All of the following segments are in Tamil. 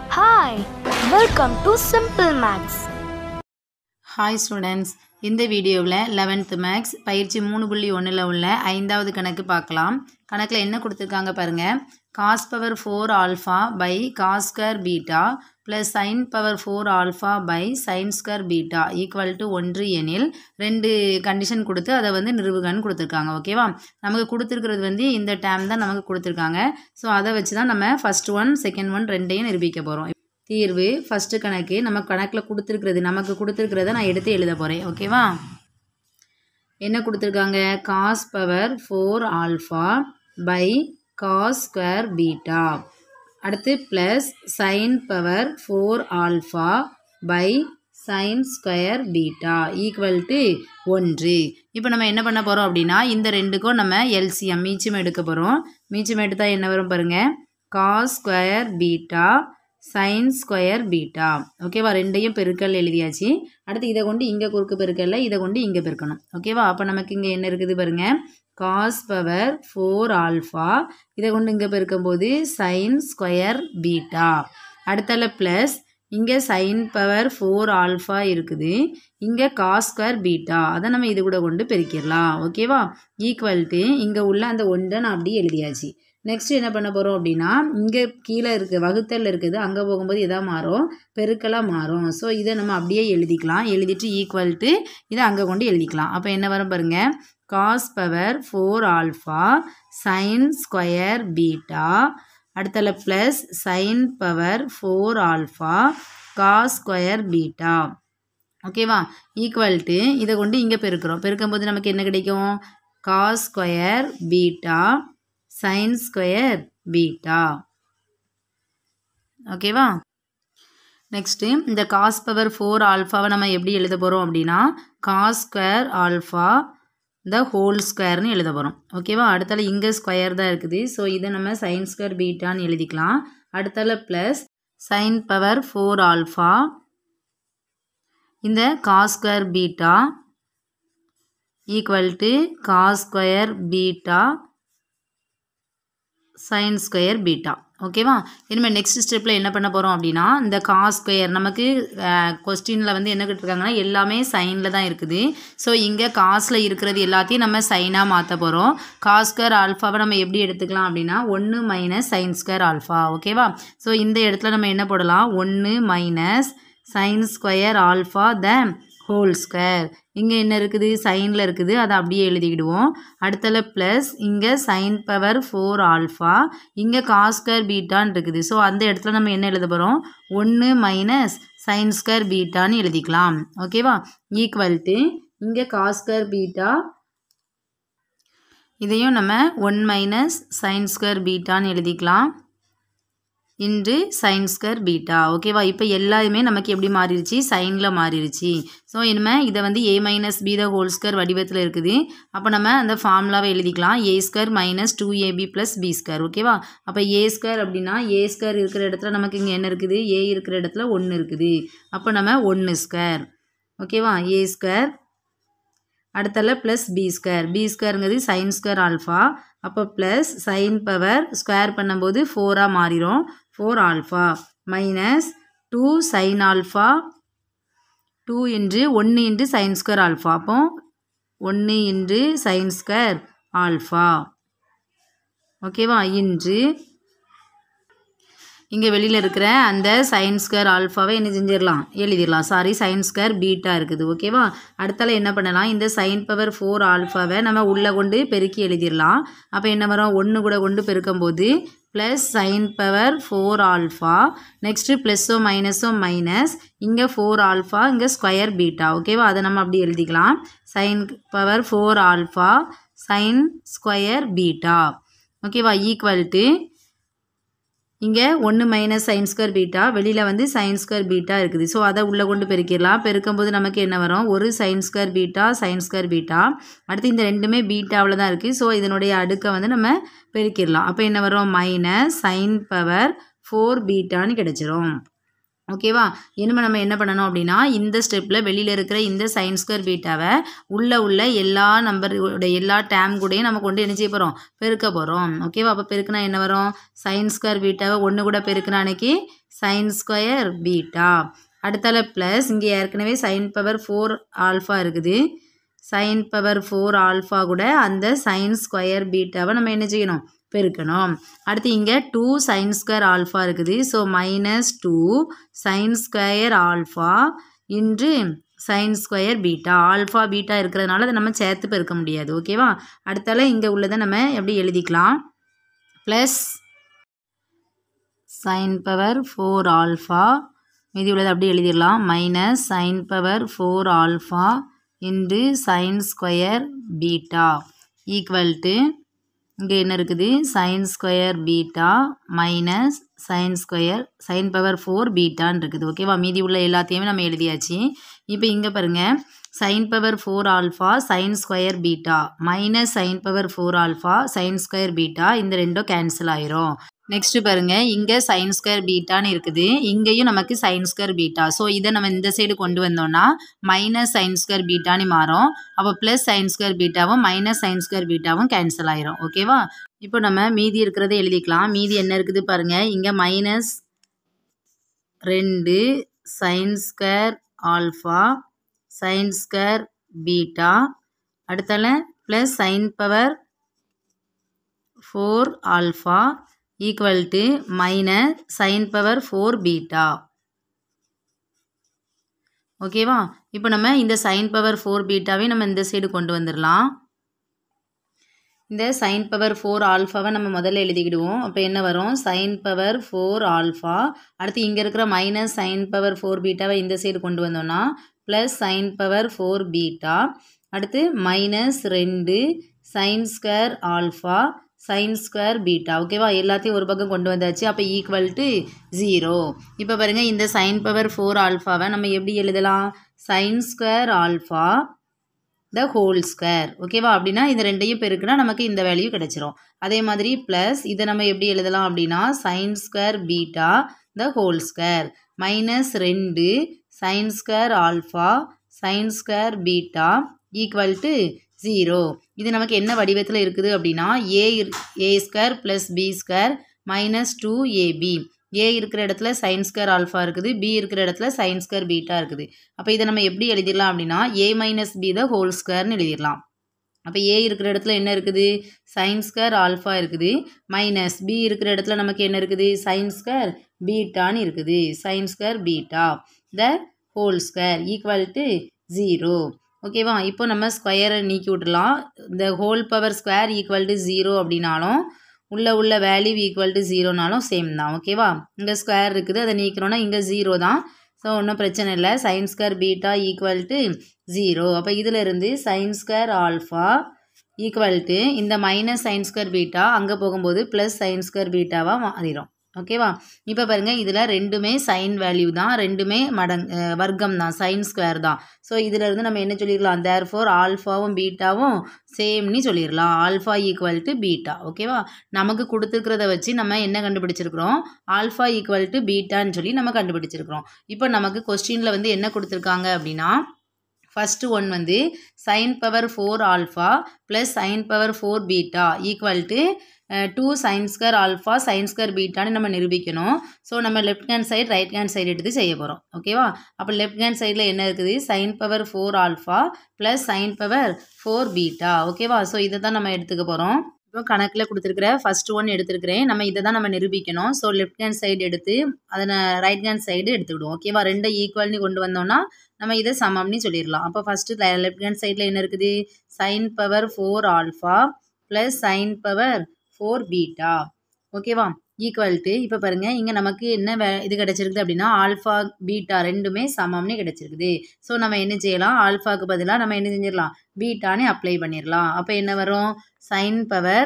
Hi, welcome to Simple Maths. Hi students இந்த வீடியோவில் லெவன்த்து மேக்ஸ் பயிற்சி மூணு புள்ளி ஒன்றில் உள்ள ஐந்தாவது கணக்கு பார்க்கலாம் கணக்கில் என்ன கொடுத்துருக்காங்க பாருங்கள் cos power four alpha by cos square beta plus sine power four alpha by sine square beta equal to ஒன்று எனில் ரெண்டு கண்டிஷன் கொடுத்து அதை வந்து நிறுவுகன்னு கொடுத்துருக்காங்க ஓகேவா நமக்கு கொடுத்துருக்கிறது வந்து இந்த டேம் தான் நமக்கு கொடுத்துருக்காங்க ஸோ அதை வச்சு தான் நம்ம ஃபஸ்ட் ஒன் செகண்ட் ஒன் ரெண்டையும் நிரூபிக்க போகிறோம் தீர்வு ஃபஸ்ட்டு கணக்கு நம்ம கணக்கில் கொடுத்துருக்கிறது நமக்கு கொடுத்துருக்கிறத நான் எடுத்து எழுத போகிறேன் ஓகேவா என்ன கொடுத்துருக்காங்க cos power four alpha by cos square beta அடுத்து plus sine power four alpha by sine square beta equal to ஒன்று இப்போ நம்ம என்ன பண்ண போகிறோம் அப்படின்னா இந்த ரெண்டுக்கும் நம்ம எல்சிஎம் மீச்சம் எடுக்க போகிறோம் மீச்சம் எடுத்தால் என்ன வரும் பாருங்கள் cos square beta sine square beta ஓகேவா ரெண்டையும் பெருக்கல் எழுதியாச்சு அடுத்து இதை கொண்டு இங்கே குறுக்கு பெருக்கல்ல இதை கொண்டு இங்கே பெருக்கணும் ஓகேவா அப்போ நமக்கு இங்கே என்ன இருக்குது பாருங்க காஸ் பவர் ஃபோர் ஆல்ஃபா இதை கொண்டு இங்கே பெருக்கும்போது சைன் ஸ்கொயர் பீட்டா அடுத்தால ப்ளஸ் இங்கே சைன் பவர் ஃபோர் ஆல்ஃபா இருக்குது இங்கே காஸ் ஸ்கொயர் பீட்டா அதை நம்ம இது கூட கொண்டு பெருக்கிடலாம் ஓகேவா ஈக்குவல் டு இங்கே உள்ள அந்த ஒன்றை நான் அப்படியே எழுதியாச்சு நெக்ஸ்ட் என்ன பண்ண போகிறோம் அப்படின்னா இங்கே கீழே இருக்குது வகுத்தல் இருக்குது அங்கே போகும்போது எதா மாறும் பெருக்கலாக மாறும் ஸோ இதை நம்ம அப்படியே எழுதிக்கலாம் எழுதிட்டு ஈக்குவல் டு இதை அங்கே கொண்டு எழுதிக்கலாம் அப்போ என்ன வரும் பாருங்கள் cos power four alpha sine square beta அடுத்தல plus sine power four alpha cos square beta ஓகேவா ஈக்குவல் டு இதை கொண்டு இங்கே பெருக்கிறோம் பெருக்கும்போது நமக்கு என்ன கிடைக்கும் cos square beta sine square beta ஓகேவா நெக்ஸ்ட்டு இந்த காஸ் பவர் ஃபோர் ஆல்ஃபாவை நம்ம எப்படி எழுத போகிறோம் அப்படின்னா cos square alpha the whole ஸ்கொயர்னு எழுத போகிறோம் ஓகேவா அடுத்தால இங்கே ஸ்கொயர் தான் இருக்குது ஸோ இதை நம்ம சைன் ஸ்கொயர் பீட்டான்னு எழுதிக்கலாம் அடுத்தால plus sine power four alpha இந்த cos square beta equal to cos square beta sine square beta ஓகேவா இனிமேல் நெக்ஸ்ட் ஸ்டெப்பில் என்ன பண்ண போகிறோம் அப்படின்னா இந்த காஸ் ஸ்கொயர் நமக்கு கொஸ்டினில் வந்து என்ன கேட்டிருக்காங்கன்னா எல்லாமே சைனில் தான் இருக்குது ஸோ இங்கே காசில் இருக்கிறது எல்லாத்தையும் நம்ம சைனாக மாற்ற போகிறோம் காஸ் ஸ்கொயர் ஆல்ஃபாவை நம்ம எப்படி எடுத்துக்கலாம் அப்படின்னா ஒன்று மைனஸ் சைன் ஸ்கொயர் ஆல்ஃபா ஓகேவா ஸோ இந்த இடத்துல நம்ம என்ன போடலாம் ஒன்று minus sine square alpha the whole square இங்கே என்ன இருக்குது சைனில் இருக்குது அதை அப்படியே எழுதிக்கிடுவோம் அடுத்தல ப்ளஸ் இங்கே சைன் பவர் ஃபோர் ஆல்ஃபா இங்கே காஸ் ஸ்கொயர் பீட்டான்னு இருக்குது ஸோ அந்த இடத்துல நம்ம என்ன எழுத போகிறோம் ஒன்று மைனஸ் சைன் ஸ்கொயர் பீட்டான்னு எழுதிக்கலாம் ஓகேவா ஈக்குவல் டு இங்கே காஸ் ஸ்கொயர் பீட்டா இதையும் நம்ம ஒன் மைனஸ் சைன் ஸ்கொயர் பீட்டான்னு எழுதிக்கலாம் இன்று சைன் ஸ்கொயர் பீட்டா ஓகேவா இப்போ எல்லாருமே நமக்கு எப்படி மாறிடுச்சு சைனில் மாறிடுச்சு ஸோ இனிமேல் இதை வந்து A minus B the whole square வடிவத்தில் இருக்குது அப்போ நம்ம அந்த ஃபார்முலாவை எழுதிக்கலாம் A square minus two AB plus B square ஓகேவா அப்போ ஏ ஸ்கொயர் அப்படின்னா ஏ ஸ்கொயர் இருக்கிற இடத்துல நமக்கு இங்கே என்ன இருக்குது ஏ இருக்கிற இடத்துல ஒன்று இருக்குது அப்போ நம்ம ஒன்று ஸ்கொயர் ஓகேவா ஏ ஸ்கொயர் அடுத்தல ப்ளஸ் பி ஸ்கொயர் பி ஸ்கொயருங்கிறது சைன் ஸ்கொயர் ஆல்ஃபா அப்போ ப்ளஸ் சைன் பவர் ஸ்கொயர் பண்ணும்போது ஃபோராக மாறிடும் four alpha minus two sine alpha two into ஒன்று இன்று சைன் ஸ்கொயர் ஆல்ஃபா அப்போ ஒன்று இன்று சைன் ஸ்கொயர் ஆல்ஃபா ஓகேவா இன்று இங்கே வெளியில் இருக்கிற அந்த சைன் ஸ்கொயர் ஆல்ஃபாவை என்ன செஞ்சிடலாம் எழுதிடலாம் சாரி சைன் ஸ்கொயர் பீட்டா இருக்குது ஓகேவா அடுத்தால என்ன பண்ணலாம் இந்த சைன் பவர் ஃபோர் ஆல்ஃபாவை நம்ம உள்ளே கொண்டு பெருக்கி எழுதிடலாம் அப்போ என்ன வரும் ஒன்று கூட கொண்டு பெருக்கும்போது plus sine power four alpha next ப்ளஸ்ஸோ மைனஸோ மைனஸ் இங்கே ஃபோர் ஆல்ஃபா இங்கே ஸ்கொயர் பீட்டா ஓகேவா அதை நம்ம அப்படி எழுதிக்கலாம் sine power four alpha sine square beta ஓகேவா ஈக்குவல் டு இங்கே ஒன்று மைனஸ் சைன் ஸ்கொயர் பீட்டா வெளியில் வந்து சைன் ஸ்கொயர் பீட்டா இருக்குது ஸோ அதை உள்ளே கொண்டு பெருக்கிடலாம் பெருக்கும்போது நமக்கு என்ன வரும் ஒரு sine square beta sine square beta அடுத்து இந்த ரெண்டுமே பீட்டாவில் தான் இருக்குது ஸோ இதனுடைய அடுக்கை வந்து நம்ம பெருக்கிடலாம் அப்போ என்ன வரும் மைனஸ் சைன் பவர் ஃபோர் பீட்டான்னு கிடச்சிரும் ஓகேவா இனிமேல் நம்ம என்ன பண்ணணும் அப்படின்னா இந்த ஸ்டெப்பில் வெளியில் இருக்கிற இந்த சைன் ஸ்கொயர் பீட்டாவை உள்ளே உள்ள எல்லா நம்பரோட எல்லா டேம் கூடயும் நம்ம கொண்டு என்ன செய்ய போகிறோம் பெருக்க போகிறோம் ஓகேவா அப்போ பெருக்குனா என்ன வரும் சைன் ஸ்கொயர் பீட்டாவை ஒன்று கூட பெருக்குன அன்னைக்கு சைன் ஸ்கொயர் பீட்டா அடுத்தால ப்ளஸ் இங்கே ஏற்கனவே சைன் பவர் ஃபோர் ஆல்ஃபா இருக்குது சைன் பவர் ஃபோர் ஆல்ஃபா கூட அந்த சைன் ஸ்கொயர் பீட்டாவை நம்ம என்ன செய்யணும் பெருக்கணும் அடுத்து இங்கே டூ சைன் ஸ்கொயர் ஆல்ஃபா இருக்குது so minus two sine square alpha இன்று sine square beta alpha beta இருக்கிறதுனால அதை நம்ம சேர்த்து பெருக்க முடியாது ஓகேவா அடுத்தால இங்கே உள்ளதை நம்ம எப்படி எழுதிக்கலாம் plus sine power four alpha மீதி உள்ளதை அப்படியே எழுதிடலாம் minus sine power four alpha into sine square beta equal to இங்கே என்ன இருக்குது sine square beta minus sine square sine power four பீட்டான்னு இருக்குது ஓகேவா மீதி உள்ள எல்லாத்தையுமே நம்ம எழுதியாச்சு இப்போ இங்கே பாருங்கள் sine power four alpha sine square beta minus sine power four alpha sine square beta இந்த ரெண்டும் கேன்சல் ஆயிரும் நெக்ஸ்ட் பாருங்க இங்கே சைன் ஸ்கொயர் பீட்டான்னு இருக்குது இங்கேயும் நமக்கு சைன் ஸ்கொயர் பீட்டா ஸோ இதை நம்ம இந்த சைடு கொண்டு வந்தோம்னா மைனஸ் சைன் ஸ்கொயர் பீட்டான்னு மாறும் அப்போ ப்ளஸ் சைன் ஸ்கொயர் பீட்டாவும் மைனஸ் சைன் ஸ்கொயர் பீட்டாவும் கேன்சல் ஆயிரும் ஓகேவா இப்போ நம்ம மீதி இருக்கிறத எழுதிக்கலாம் மீதி என்ன இருக்குது பாருங்க இங்கே மைனஸ் ரெண்டு sine square alpha sine square beta அடுத்தால plus sine power four alpha equal to minus sine power four beta ஓகேவா இப்போ நம்ம இந்த சைன் பவர் ஃபோர் பீட்டாவே நம்ம இந்த சைடு கொண்டு வந்துடலாம் இந்த சைன் பவர் ஃபோர் ஆல்ஃபாவை நம்ம முதல்ல எழுதிக்கிடுவோம் அப்போ என்ன வரும் சைன் பவர் ஃபோர் ஆல்ஃபா அடுத்து இங்கே இருக்கிற மைனஸ் சைன் பவர் ஃபோர் பீட்டாவை இந்த சைடு கொண்டு வந்தோம்னா plus sine power four beta அடுத்து மைனஸ் ரெண்டு sine square alpha sine square beta ஓகேவா எல்லாத்தையும் ஒரு பக்கம் கொண்டு வந்தாச்சு அப்போ ஈக்குவல் டு ஜீரோ இப்போ பாருங்கள் இந்த சைன் பவர் ஃபோர் ஆல்ஃபாவை நம்ம எப்படி எழுதலாம் sine square alpha the whole square ஓகேவா அப்படின்னா இந்த ரெண்டையும் பெருக்குனா நமக்கு இந்த வேல்யூ கிடைச்சிரும் அதே மாதிரி ப்ளஸ் இதை நம்ம எப்படி எழுதலாம் அப்படின்னா sine square beta the whole square minus ரெண்டு sine square alpha sine square beta equal to zero இது நமக்கு என்ன வடிவத்தில் இருக்குது அப்படின்னா A A square plus B square minus two A B A இருக்கிற இடத்துல சைன் ஸ்கொயர் ஆல்ஃபா இருக்குது பி இருக்கிற இடத்துல சைன் ஸ்கொயர் பீட்டா இருக்குது அப்போ இதை நம்ம எப்படி எழுதிடலாம் அப்படின்னா A minus B the whole ஸ்கொயர்னு எழுதிடலாம் அப்போ ஏ இருக்கிற இடத்துல என்ன இருக்குது சைன் ஸ்கொயர் ஆல்ஃபா இருக்குது மைனஸ் பி இருக்கிற இடத்துல நமக்கு என்ன இருக்குது சைன் ஸ்கொயர் பீட்டான்னு இருக்குது sine square beta the whole square equal to zero ஓகேவா இப்போ நம்ம ஸ்கொயரை நீக்கி விட்டுலாம் இந்த whole power square equal to zero அப்படின்னாலும் உள்ள உள்ள வேல்யூ ஈக்குவல் டு ஜீரோனாலும் சேம் தான் ஓகேவா இங்கே ஸ்கொயர் இருக்குது அதை நீக்கிறோன்னா இங்கே ஜீரோ தான் ஸோ ஒன்றும் பிரச்சனை இல்லை sine square beta equal to zero அப்போ இதில் இருந்து sine square alpha equal to இந்த மைனஸ் சைன் ஸ்கொயர் பீட்டா அங்கே போகும்போது ப்ளஸ் சைன் ஸ்கொயர் பீட்டாவாக மாறிடும் ஓகேவா இப்போ பாருங்கள் இதில் ரெண்டுமே சைன் வேல்யூ தான் ரெண்டுமே மடங் அஹ் வர்க்கம் தான் சைன் ஸ்கொயர் தான் ஸோ இதில் இருந்து நம்ம என்ன சொல்லிடலாம் தேர் ஃபோர் ஆல்ஃபாவும் பீட்டாவும் சேம்னு சொல்லிடலாம் ஆல்ஃபா ஈக்குவல் டு பீட்டா ஓகேவா நமக்கு கொடுத்துருக்கிறத வச்சு நம்ம என்ன கண்டுபிடிச்சிருக்கிறோம் ஆல்ஃபா ஈக்குவல் டு பீட்டான்னு சொல்லி நம்ம கண்டுபிடிச்சிருக்கிறோம் இப்போ நமக்கு கொஸ்டினில் வந்து என்ன கொடுத்துருக்காங்க அப்படின்னா ஃபஸ்ட்டு ஒன் வந்து sine power four alpha plus sine power four beta equal to two sine square alpha sine square பீட்டான்னு நம்ம நிரூபிக்கணும் ஸோ நம்ம left hand side right hand side எடுத்து செய்ய போகிறோம் ஓகேவா அப்போ லெஃப்ட் ஹேண்ட் சைடில் என்ன இருக்குது sine power four alpha plus sine power four beta ஓகேவா ஸோ இதை தான் நம்ம எடுத்துக்க போகிறோம் இப்போ கணக்கில் கொடுத்துருக்குற ஃபர்ஸ்ட் ஒன் எடுத்துருக்கிறேன் நம்ம இதை தான் நம்ம நிரூபிக்கணும் ஸோ லெஃப்ட் ஹேண்ட் சைடு எடுத்து அதை ரைட் ஹேண்ட் சைடு எடுத்துக்கிடுவோம் ஓகேவா ரெண்டை ஈக்குவல்னு கொண்டு வந்தோம்னா நம்ம இதை சமம்னு சொல்லிடலாம் அப்போ ஃபஸ்ட்டு லெஃப்ட் ஹேண்ட் சைடில் என்ன இருக்குது sine power four alpha plus sine power four beta ஓகேவா ஈக்குவல் டு இப்போ பாருங்கள் இங்கே நமக்கு என்ன வே இது கிடச்சிருக்குது அப்படின்னா ஆல்ஃபா பீட்டா ரெண்டுமே சமம்னு கிடச்சிருக்குது ஸோ நம்ம என்ன செய்யலாம் ஆல்ஃபாவுக்கு பதிலாக நம்ம என்ன செஞ்சிடலாம் பீட்டானே அப்ளை பண்ணிடலாம் அப்போ என்ன வரும் sine power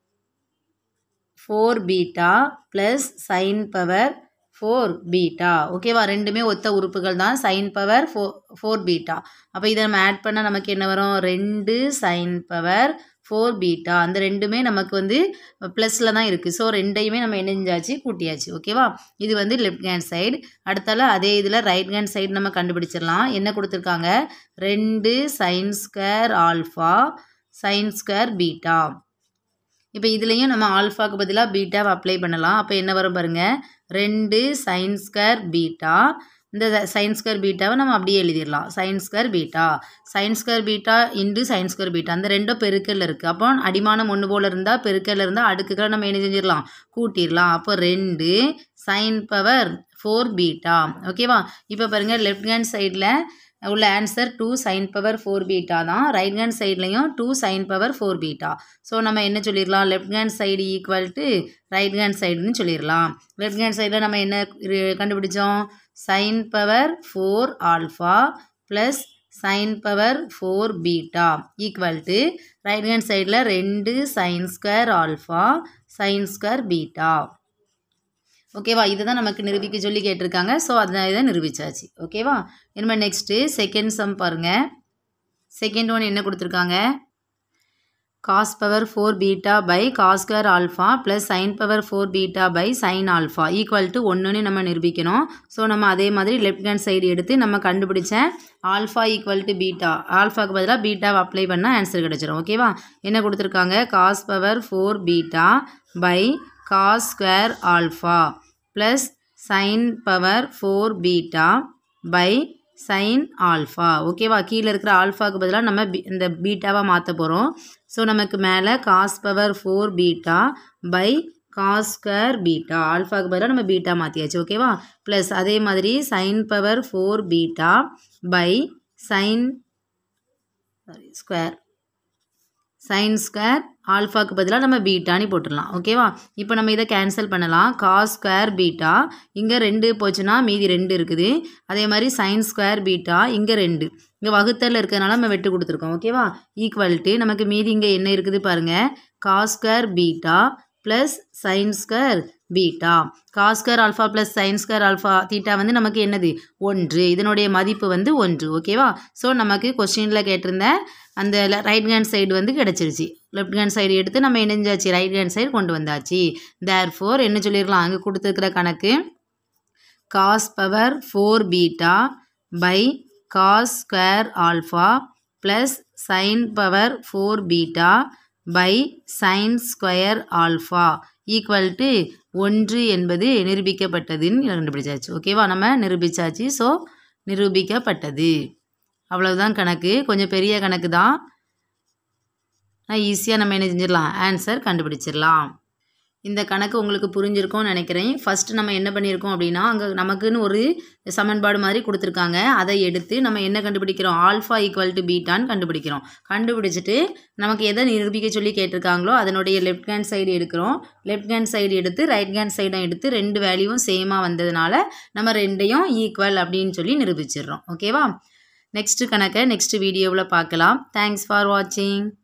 four beta plus sine power four beta ஓகேவா ரெண்டுமே ஒத்த உறுப்புகள் தான் sine power four four beta அப்போ இதை நம்ம ஆட் பண்ணால் நமக்கு என்ன வரும் ரெண்டு சைன் பவர் ஃபோர் பீட்டா அந்த ரெண்டுமே நமக்கு வந்து ப்ளஸில் தான் இருக்குது ஸோ ரெண்டையுமே நம்ம என்ன செஞ்சாச்சு கூட்டியாச்சு ஓகேவா இது வந்து லெஃப்ட் ஹேண்ட் சைடு அடுத்தால அதே இதில் ரைட் ஹேண்ட் சைடு நம்ம கண்டுபிடிச்சிடலாம் என்ன கொடுத்துருக்காங்க ரெண்டு sine square alpha sine square beta இப்போ இதுலேயும் நம்ம ஆல்ஃபாக்கு பதிலாக பீட்டாவை அப்ளை பண்ணலாம் அப்போ என்ன வரும் பாருங்கள் ரெண்டு சைன் ஸ்கொயர் பீட்டா இந்த சைன் ஸ்கொயர் பீட்டாவை நம்ம அப்படியே எழுதிடலாம் sine square beta sine square beta into sine square beta அந்த ரெண்டும் பெருக்கல்ல இருக்குது அப்போ அடிமானம் ஒன்று போல் இருந்தால் பெருக்கல்ல இருந்தால் அடுக்குகளை நம்ம என்ன செஞ்சிடலாம் கூட்டிடலாம் அப்போ ரெண்டு சைன் பவர் ஃபோர் பீட்டா ஓகேவா இப்போ பாருங்கள் லெஃப்ட் ஹேண்ட் சைடில் உள்ள answer two sine power four beta தான் ரைட் ஹேண்ட் சைட்லேயும் two sine power four beta so நம்ம என்ன சொல்லிடலாம் left hand side equal to right hand சைடுன்னு சொல்லிடலாம் லெஃப்ட் ஹேண்ட் சைடில் நம்ம என்ன இரு- கண்டுபிடிச்சோம் sine power four alpha plus sine power four beta equal to right hand சைடில் ரெண்டு sine square alpha sine square beta ஓகேவா இதுதான் நமக்கு நிரூபிக்க சொல்லி கேட்டிருக்காங்க ஸோ அதை இதை நிரூபிச்சாச்சு ஓகேவா இனிமேல் நெக்ஸ்ட்டு செகண்ட் சம் பாருங்கள் செகண்ட் ஒன் என்ன கொடுத்துருக்காங்க cos power four beta by cos square alpha plus sine power four beta by sine alpha equal to ஒன்றுன்னு நம்ம நிரூபிக்கணும் ஸோ நம்ம அதே மாதிரி லெஃப்ட் ஹேண்ட் சைடு எடுத்து நம்ம கண்டுபிடிச்ச ஆல்ஃபா ஈக்குவல் டு பீட்டா ஆல்ஃபாக்கு பதிலாக பீட்டாவை அப்ளை பண்ணால் ஆன்சர் கிடச்சிரும் ஓகேவா என்ன கொடுத்துருக்காங்க cos power four beta by cos square alpha plus sine power four beta by sine alpha ஓகேவா கீழே இருக்கிற ஆல்ஃபாக்கு பதிலாக நம்ம பி- இந்த பீட்டாவை மாற்ற போகிறோம் ஸோ நமக்கு மேலே cos power four beta by cos square beta ஆல்ஃபாக்கு பதிலாக நம்ம பீட்டா மாற்றியாச்சு ஓகேவா ப்ளஸ் அதே மாதிரி sine power four beta by sine sorry square sine square ஆல்ஃபாக்கு பதிலாக நம்ம பீட்டான்னு போட்டுடலாம் ஓகேவா இப்போ நம்ம இதை கேன்சல் பண்ணலாம் காஸ் ஸ்கொயர் பீட்டா இங்கே ரெண்டு போச்சுன்னா மீதி ரெண்டு இருக்குது அதே மாதிரி சைன் ஸ்கொயர் பீட்டா இங்கே ரெண்டு இங்கே வகுத்தலில் இருக்கிறதுனால நம்ம வெட்டு கொடுத்துருக்கோம் ஓகேவா ஈக்குவல் டு நமக்கு மீதி இங்கே என்ன இருக்குது பாருங்கள் cos square beta plus sine square beta cos square alpha plus sine square alpha theta வந்து நமக்கு என்னது ஒன்று இதனுடைய மதிப்பு வந்து ஒன்று ஓகேவா ஸோ நமக்கு கொஸ்டினில் கேட்டிருந்த அந்த ரைட் ஹேண்ட் சைடு வந்து கிடச்சிருச்சு லெஃப்ட் ஹேண்ட் சைடு எடுத்து நம்ம இணைஞ்சாச்சு ரைட் ஹேண்ட் சைடு கொண்டு வந்தாச்சு தேர் ஃபோர் என்ன சொல்லிடலாம் அங்கே கொடுத்துருக்கிற கணக்கு cos power four beta by cos square alpha plus sine power four beta by sine square alpha equal to ஒன்று என்பது நிரூபிக்கப்பட்டதுன்னு கண்டுபிடிச்சாச்சு ஓகேவா நம்ம நிரூபிச்சாச்சு ஸோ நிரூபிக்கப்பட்டது அவ்வளவுதான் கணக்கு கொஞ்சம் பெரிய கணக்கு தான் ஈஸியாக நம்ம என்ன செஞ்சிடலாம் ஆன்சர் கண்டுபிடிச்சிடலாம் இந்த கணக்கு உங்களுக்கு புரிஞ்சிருக்கும்னு நினைக்கிறேன் ஃபஸ்ட்டு நம்ம என்ன பண்ணியிருக்கோம் அப்படின்னா அங்கே நமக்குன்னு ஒரு சமன்பாடு மாதிரி கொடுத்துருக்காங்க அதை எடுத்து நம்ம என்ன கண்டுபிடிக்கிறோம் ஆல்ஃபா ஈக்குவல் டு பீட்டான்னு கண்டுபிடிக்கிறோம் கண்டுபிடிச்சிட்டு நமக்கு எதை நிரூபிக்க சொல்லி கேட்டிருக்காங்களோ அதனுடைய லெஃப்ட் ஹேண்ட் சைடு எடுக்கிறோம் லெஃப்ட் ஹேண்ட் சைடு எடுத்து ரைட் ஹேண்ட் சைடும் எடுத்து ரெண்டு வேல்யூவும் சேமாக வந்ததுனால நம்ம ரெண்டையும் ஈக்குவல் அப்படின்னு சொல்லி நிரூபிச்சிடுறோம் ஓகேவா நெக்ஸ்ட்டு கணக்கை நெக்ஸ்ட் வீடியோவில் பார்க்கலாம் தேங்க்ஸ் ஃபார் வாட்சிங்